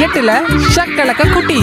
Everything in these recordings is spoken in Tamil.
எட்டுல ஷக்கலக்க குட்டி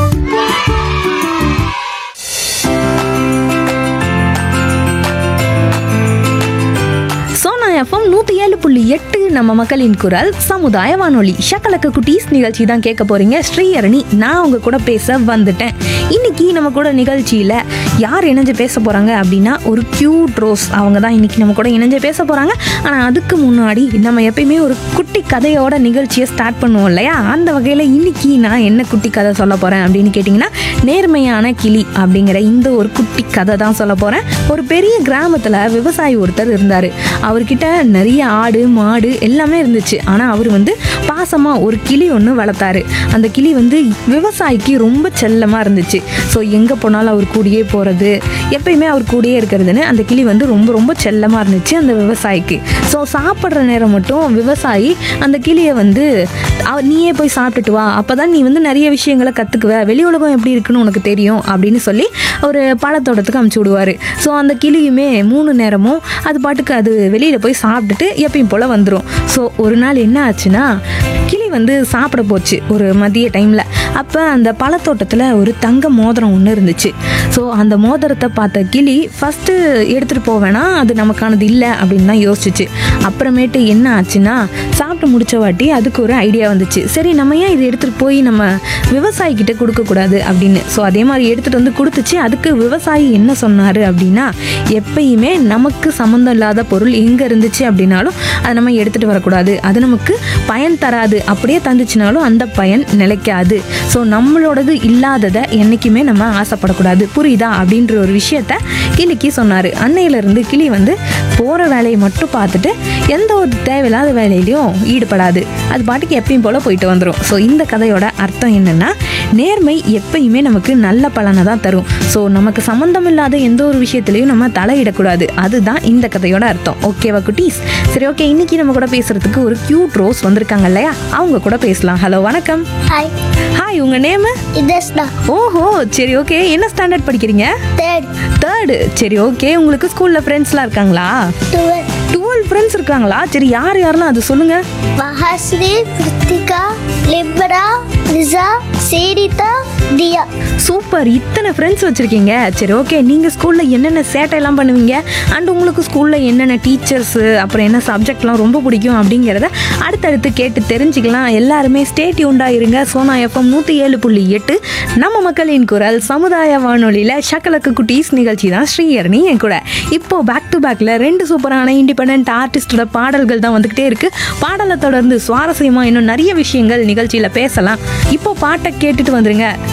சோனா எஃப்எம் நூற்றி ஏழு புள்ளி எட்டு நம்ம மக்களின் குரல் சமுதாய வானொலி ஷக்கலக்க குட்டீஸ் நிகழ்ச்சி தான் கேட்க போறீங்க ஸ்ரீஹரணி நான் உங்க கூட பேச வந்துட்டேன் இன்னைக்கு நம்ம கூட நிகழ்ச்சியில் யார் இணைஞ்சு பேச போறாங்க அப்படின்னா ஒரு கியூட் ரோஸ் அவங்க தான் இன்னைக்கு நம்ம கூட இணைஞ்சு பேச போறாங்க ஆனால் அதுக்கு முன்னாடி நம்ம எப்பயுமே ஒரு குட்டி கதையோட நிகழ்ச்சியை ஸ்டார்ட் பண்ணுவோம் இல்லையா அந்த வகையில் இன்னைக்கு நான் என்ன குட்டி கதை சொல்ல போறேன் அப்படின்னு கேட்டிங்கன்னா நேர்மையான கிளி அப்படிங்கிற இந்த ஒரு குட்டி கதை தான் சொல்ல போறேன் ஒரு பெரிய கிராமத்தில் விவசாயி ஒருத்தர் இருந்தார் அவர்கிட்ட நிறைய ஆடு மாடு எல்லாமே இருந்துச்சு ஆனால் அவர் வந்து பாசமாக ஒரு கிளி ஒன்று வளர்த்தாரு அந்த கிளி வந்து விவசாயிக்கு ரொம்ப செல்லமாக இருந்துச்சு ஸோ எங்கே போனாலும் அவர் கூடயே போகிறது எப்பயுமே அவர் கூடயே இருக்கிறதுன்னு அந்த கிளி வந்து ரொம்ப ரொம்ப செல்லமாக இருந்துச்சு அந்த விவசாயிக்கு ஸோ சாப்பிட்ற நேரம் மட்டும் விவசாயி அந்த கிளியை வந்து "அவ- நீயே போய் சாப்பிட்டுட்டு வா அப்போ தான் நீ வந்து நிறைய விஷயங்களை கற்றுக்குவ வெளி உலகம் எப்படி இருக்குன்னு உனக்கு தெரியும் அப்படின்னு சொல்லி ஒரு பழத்தோட்டத்துக்கு அமுச்சு விடுவார் ஸோ அந்த கிளியுமே மூணு நேரமும் அது பாட்டுக்கு அது வெளியில் போய் சாப்பிட்டுட்டு எப்பயும் போல் வந்துடும் ஸோ ஒரு நாள் என்ன ஆச்சுன்னா கிளி வந்து சாப்பிட போச்சு ஒரு மதிய டைமில் அப்போ அந்த பழத்தோட்டத்தில் ஒரு தங்க மோதிரம் ஒன்று இருந்துச்சு ஸோ அந்த மோதிரத்தை பார்த்த கிளி ஃபஸ்ட்டு எடுத்துகிட்டு போவேனா அது நமக்கானது இல்லை அப்படின்னு தான் யோசிச்சுச்சு அப்புறமேட்டு என்ன ஆச்சுன்னா சாப்பிட்டு முடிச்ச வாட்டி அதுக்கு ஒரு ஐடியா வந்துச்சு சரி நம்ம ஏன் இதை எடுத்துகிட்டு போய் நம்ம விவசாயிக்கிட்ட கொடுக்கக்கூடாது அப்படின்னு ஸோ அதே மாதிரி எடுத்துகிட்டு வந்து கொடுத்துச்சு அதுக்கு விவசாயி என்ன சொன்னார் அப்படின்னா எப்பயுமே நமக்கு சம்மந்தம் இல்லாத பொருள் எங்கே இருந்துச்சு அப்படின்னாலும் அதை நம்ம எடுத்துகிட்டு வரக்கூடாது அது நமக்கு பயன் தராது அப்படியே தந்துச்சுனாலும் அந்த பயன் நிலைக்காது ஸோ நம்மளோடது இல்லாததை என்றைக்குமே நம்ம ஆசைப்படக்கூடாது புரியுதா அப்படின்ற ஒரு விஷயத்த கிளிக்கு சொன்னார் அன்னையிலேருந்து கிளி வந்து போகிற வேலையை மட்டும் பார்த்துட்டு எந்த ஒரு தேவையில்லாத வேலையிலையும் ஈடுபடாது அது பாட்டுக்கு எப்பயும் போல் போயிட்டு வந்துடும் ஸோ இந்த கதையோட அர்த்தம் என்னென்னா நேர்மை எப்பயுமே நமக்கு நல்ல பலனை தான் தரும் ஸோ நமக்கு சம்மந்தம் இல்லாத எந்த ஒரு விஷயத்துலையும் நம்ம தலையிடக்கூடாது அதுதான் இந்த கதையோட அர்த்தம் ஓகேவா குட்டீஸ் சரி ஓகே இன்னைக்கு நம்ம கூட பேசுறதுக்கு ஒரு கியூட் ரோஸ் வந்திருக்காங்க இல்லையா அவங்க கூட பேசலாம் ஹலோ வணக்கம் ஹாய் ஹாய் உங்க நேம் இதஸ்டா ஓஹோ சரி ஓகே என்ன ஸ்டாண்டர்ட் படிக்கிறீங்க தேர்ட் தேர்டு சரி ஓகே உங்களுக்கு ஸ்கூல்ல ஃப்ரெண்ட்ஸ்லாம் இருக்காங்களா டுவெல் டுவெல் ஃப்ரெண்ட்ஸ் இருக்காங்களா சரி யார் யாரெல்லாம் அது சொல்லுங்க மகாஸ்ரீ கிருத்திகா லிப்ரா ரிசா சேரிதா தியா சூப்பர் இத்தனை ஃப்ரெண்ட்ஸ் வச்சிருக்கீங்க சரி ஓகே நீங்க ஸ்கூல்ல என்னென்ன சேட்டையெல்லாம் பண்ணுவீங்க அண்ட் உங்களுக்கு ஸ்கூல்ல என்னென்ன டீச்சர்ஸ் அப்புறம் என்ன சப்ஜெக்ட்லாம் ரொம்ப பிடிக்கும் அப்படிங்கிறத அடுத்தடுத்து கேட்டு தெரிஞ்சுக்கலாம் எல்லாருமே ஸ்டேட் யூண்டா இருங்க சோனா எஃப்எம் நூற்றி ஏழு புள்ளி எட்டு நம்ம மக்களின் குரல் சமுதாய வானொலியில் ஷக்கலக்கு குட்டீஸ் நிகழ்ச்சி தான் ஸ்ரீஹரணி என் கூட இப்போ பேக் டு பேக்கில் ரெண்டு சூப்பரான இண்டிபெண்ட் ஆர்டிஸ்டோட பாடல்கள் தான் வந்துக்கிட்டே இருக்கு பாடலை தொடர்ந்து சுவாரஸ்யமாக இன்னும் நிறைய விஷயங்கள் நிகழ்ச்சியில் பேசலாம் இப்போ பாட்டை கேட்டுட்டு வந்துருங்க